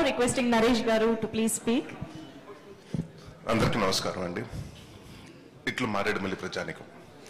requesting Naresh గారు to please speak అందరికీ నమస్కారం అండి ఇట్లు మారేడుమల్లి ప్రజానికం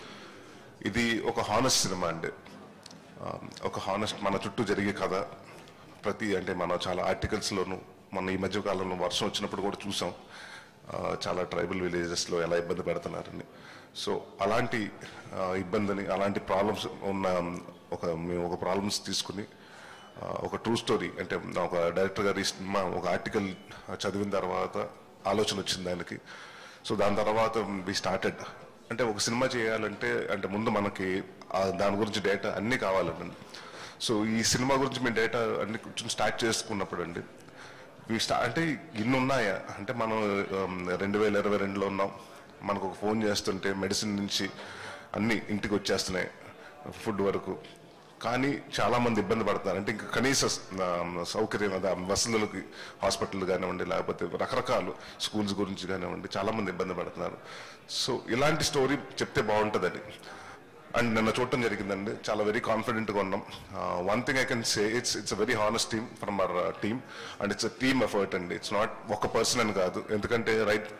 ఇది ఒక హానెస్ట్ సినిమా అండి ఆ, ఒక హానెస్ట్ మన చుట్టూ జరిగే కథ ప్రతి అంటే మనం చాలా ఆర్టికల్స్లోను మొన్న ఈ మధ్య కాలంలో వర్షం వచ్చినప్పుడు కూడా చూసాం ఆ, చాలా ట్రైబల్ విలేజెస్లో ఎలా ఇబ్బంది పెడుతున్నారని సో అలాంటి ఆ, ఇబ్బందిని అలాంటి ప్రాబ్లమ్స్ ఉన్న ఒక మేము ఒక ప్రాబ్లమ్స్ తీసుకుని ఆ, ఒక ట్రూ స్టోరీ అంటే ఒక డైరెక్టర్ గారి సినిమా ఒక ఆర్టికల్ చదివిన తర్వాత ఆలోచన వచ్చింది దానికి సో దాని తర్వాత వి స్టార్టెడ్ అంటే ఒక సినిమా చేయాలంటే అంటే ముందు మనకి ఆ దాని గురించి డేటా అన్నీ కావాలండి సో ఈ సినిమా గురించి మేము డేటా అన్ని కొంచెం స్టార్ట్ చేసుకున్నప్పుడు అండి ఇవి స్టా అంటే ఇన్ని ఉన్నాయా అంటే మనం రెండు వేల ఇరవై రెండులో ఉన్నాం మనకు ఒక ఫోన్ చేస్తుంటే మెడిసిన్ నుంచి అన్ని ఇంటికి వచ్చేస్తున్నాయి ఫుడ్ వరకు కానీ చాలా మంది ఇబ్బంది పడుతున్నారు అంటే ఇంకా కనీస ఆ, సౌకర్యం అదే వసతులకి హాస్పిటల్ కానివ్వండి లేకపోతే రకరకాలు స్కూల్స్ గురించి కానివ్వండి చాలా మంది ఇబ్బంది పడుతున్నారు సో ఇలాంటి స్టోరీ చెప్తే బాగుంటుందని అండ్ నిన్న చూడటం జరిగిందండి చాలా వెరీ కాన్ఫిడెంట్గా ఉన్నాం one thing I can say it's it's very honest team from our team and it's team effort అండి ఇట్స్ నాట్ ఒక పర్సన్ అని కాదు ఎందుకంటే రైట్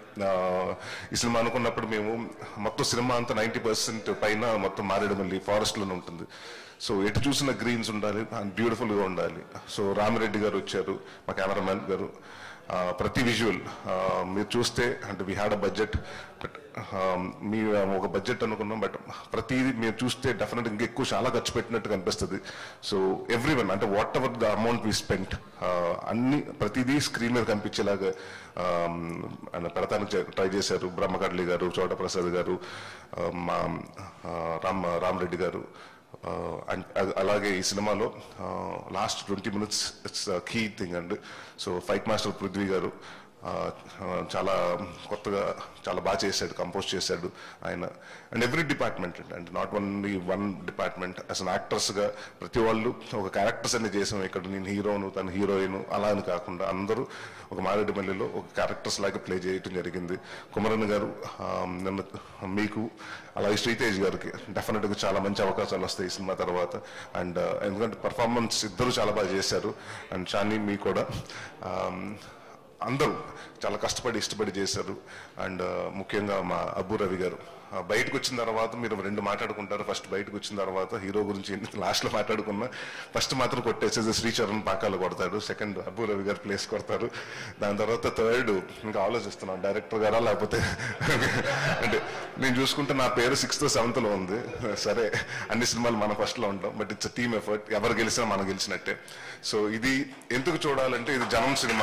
ఈ సినిమా అనుకున్నప్పుడు మేము మొత్తం సినిమా అంతా నైంటీ పర్సెంట్ పైన మొత్తం మారేడుమల్లి ఫారెస్ట్లోనే ఉంటుంది సో ఎటు చూసిన గ్రీన్స్ ఉండాలి అండ్ బ్యూటిఫుల్గా ఉండాలి సో రామిరెడ్డి గారు వచ్చారు మా కెమెరామ్యాన్ గారు ఆ, ప్రతి విజువల్ మీరు చూస్తే అంటే we had a budget but మీ ఒక బడ్జెట్ అనుకున్నాం బట్ ప్రతిదీ మీరు చూస్తే డెఫినెట్ ఇంకా ఎక్కువ చాలా ఖర్చు పెట్టినట్టు కనిపిస్తుంది సో ఎవ్రీ వన్ అంటే whatever the amount we spent అన్ని ప్రతిదీ స్క్రీన్ మీద కనిపించేలాగా ఆ, ఆయన పెడతానికి ట్రై చేశారు బ్రహ్మకడ్లి గారు చోట ప్రసాద్ గారు ఆ, మా ఆ, రామ్ రామరెడ్డి గారు ఆ, అండ్ అ- అలాగే ఈ సినిమాలో last twenty minutes it's key thing and so fight master Prithvi గారు ఆ, ఆ, చాలా కొత్తగా చాలా బాగా చేశాడు కంపోజ్ చేశాడు ఆయన and every department and not only one department as an యాక్టర్స్గా ప్రతి వాళ్ళు ఒక క్యారెక్టర్స్ అన్ని చేసాం ఇక్కడ నేను హీరోను తన హీరోయిన్ అలా అని కాకుండా అందరూ ఒక మారేడుమల్లిలో ఒక క్యారెక్టర్స్ లాగా ప్లే చేయటం జరిగింది కుమరన్ గారు ఆ, నిన్న మీకు అలాగే శ్రీతేజ్ గారికి డెఫినెట్గా చాలా మంచి అవకాశాలు వస్తాయి ఈ సినిమా తర్వాత అండ్ ఎందుకంటే పర్ఫార్మెన్స్ ఇద్దరు చాలా బాగా చేశారు అండ్ షాని మీ కూడా ఆమ్, అందరూ చాలా కష్టపడి ఇష్టపడి చేశారు అండ్ ముఖ్యంగా మా అబ్బు రవి గారు ఆ, బయటకు వచ్చిన తర్వాత మీరు రెండు మాట్లాడుకుంటారు ఫస్ట్ బయటకు వచ్చిన తర్వాత హీరో గురించి లాస్ట్లో మాట్లాడుకున్నా ఫస్ట్ మాత్రం కొట్టేసేది శ్రీచరణ్ పాకాలు కొడతాడు సెకండ్ అబ్బు రవి గారు ప్లేస్ కొడతారు దాని తర్వాత థర్డ్ ఇంకా ఆలోచిస్తున్నాను డైరెక్టర్ గారా లేకపోతే అంటే నేను చూసుకుంటే నా పేరు సిక్స్త్ సెవెంత్ లో ఉంది సరే అన్ని సినిమాలు మన ఫస్ట్ లో ఉంటాం బట్ ఇట్స్ టీమ్ ఎఫర్ట్ ఎవరు గెలిచినా మనం గెలిచినట్టే సో ఇది ఎందుకు చూడాలంటే ఇది జనం సినిమా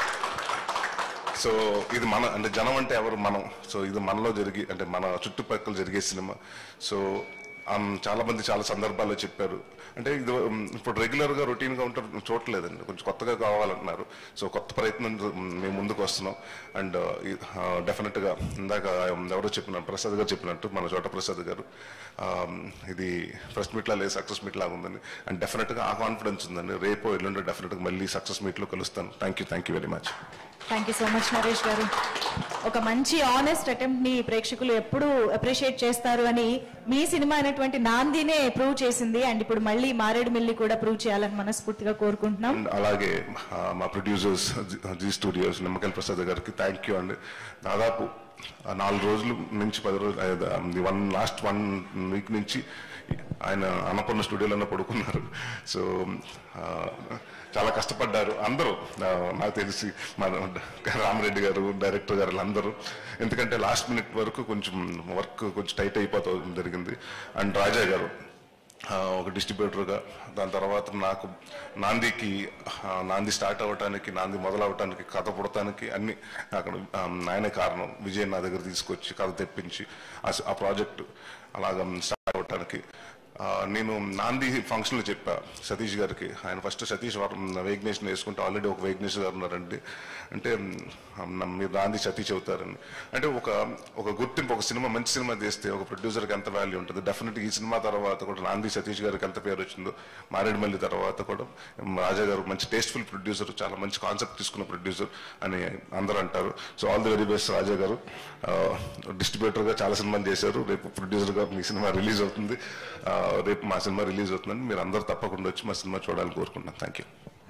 సో ఇది మన అంటే జనం అంటే ఎవరు మనం సో ఇది మనలో జరిగి అంటే మన చుట్టుపక్కల జరిగే సినిమా సో ఆమ్, చాలా మంది చాలా సందర్భాల్లో చెప్పారు అంటే ఇది ఉమ్, ఇప్పుడు రెగ్యులర్ గా రొటీన్ గా ఉంటారు చూడట్లేదండి కొంచెం కొత్తగా కావాలంటున్నారు సో కొత్త ప్రయత్నం ఉమ్, మేము ముందుకు వస్తున్నాం అండ్ డెఫినెట్ గా ఇందాక ఎవరో చెప్పినారు ప్రసాద్ గారు చెప్పినట్టు మన చోట ప్రసాద్ గారు ఆమ్, ఇది ఫస్ట్ మీట్ లా లేదు సక్సెస్ మీట్ లాగా ఉందండి అండ్ డెఫినెట్ గా ఆ కాన్ఫిడెన్స్ ఉందండి రేపు ఎల్లుండి డెఫినెట్ గా మళ్ళీ సక్సెస్ మీట్ లో కలుస్తాను thank you thank you very much thank you so much Naresh గారు ఒక మంచి ఆనెస్ట్ అటెంప్ట్ ని ప్రేక్షకులు ఎప్పుడూ అప్రిషియేట్ చేస్తారు అని మీ సినిమా అయినటువంటి నాందినే ప్రూవ్ చేసింది అండ్ ఇప్పుడు మళ్ళీ మారేడుమిల్లి కూడా ప్రూవ్ చేయాలని మనస్ఫూర్తిగా కోరుకుంటున్నాం అండ్ అలాగే ఆ, మా producers Zee Studios Nimmakal Prasad గారికి థ్యాంక్ యూ అండి దాదాపు ఆ నాలుగు రోజుల నుంచి పది రోజులు వన్ లాస్ట్ వన్ వీక్ నుంచి ఆయన అన్నపూర్ణ స్టూడియోలోనే పడుకున్నారు సో ఆ, చాలా కష్టపడ్డారు అందరూ ఆ, నాకు తెలిసి మన రామరెడ్డి గారు డైరెక్టర్ గారు అందరూ ఎందుకంటే లాస్ట్ మినిట్ వరకు కొంచెం వర్క్ కొంచెం టైట్ అయిపోతూ జరిగింది అండ్ రాజా గారు ఆ, ఒక డిస్ట్రిబ్యూటర్గా దాని తర్వాత నాకు నాందికి ఆ, నాంది స్టార్ట్ అవ్వటానికి నాంది మొదలవటానికి కథ పుడటానికి అన్ని అక్కడ ఆ, ఆయనే కారణం విజయ్ నా దగ్గర తీసుకొచ్చి కథ తెప్పించి ఆ స- ఆ ప్రాజెక్టు అలాగ స్టార్ట్ అవ్వటానికి ఆ, నేను నాంది ఫంక్షన్లో చెప్పా సతీష్ గారికి ఆయన ఫస్ట్ సతీష్ వారం వేగ్నేష్ని వేసుకుంటే ఆల్రెడీ ఒక వేగ్నేష్ గారు ఉన్నారండి అంటే మ్, మీరు నాంది సతీష్ అవుతారని అంటే ఒక ఒక గుర్తింపు ఒక సినిమా మంచి సినిమా తీస్తే ఒక ప్రొడ్యూసర్కి ఎంత వాల్యూ ఉంటుంది డెఫినెట్ ఈ సినిమా తర్వాత కూడా నాంది సతీష్ గారికి ఎంత పేరు వచ్చిందో మారేడుమల్లి తర్వాత కూడా మ్, రాజా గారు మంచి టేస్ట్ఫుల్ ప్రొడ్యూసర్ చాలా మంచి కాన్సెప్ట్ తీసుకున్న ప్రొడ్యూసర్ అని అందరూ అంటారు so all the very best Raja గారు డిస్ట్రిబ్యూటర్గా చాలా సినిమాలు చేశారు రేపు ప్రొడ్యూసర్గా మీ సినిమా రిలీజ్ అవుతుంది ఆ, రేపు మా సినిమా రిలీజ్ అవుతుందని మీరు అందరూ తప్పకుండా వచ్చి మా సినిమా చూడాలని కోరుకుంటున్నాను థ్యాంక్ యూ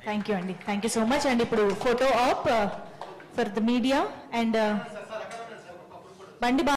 థ్యాంక్ యూ అండి thank you so much and ఇప్పుడు photo op for the media and బండి బా-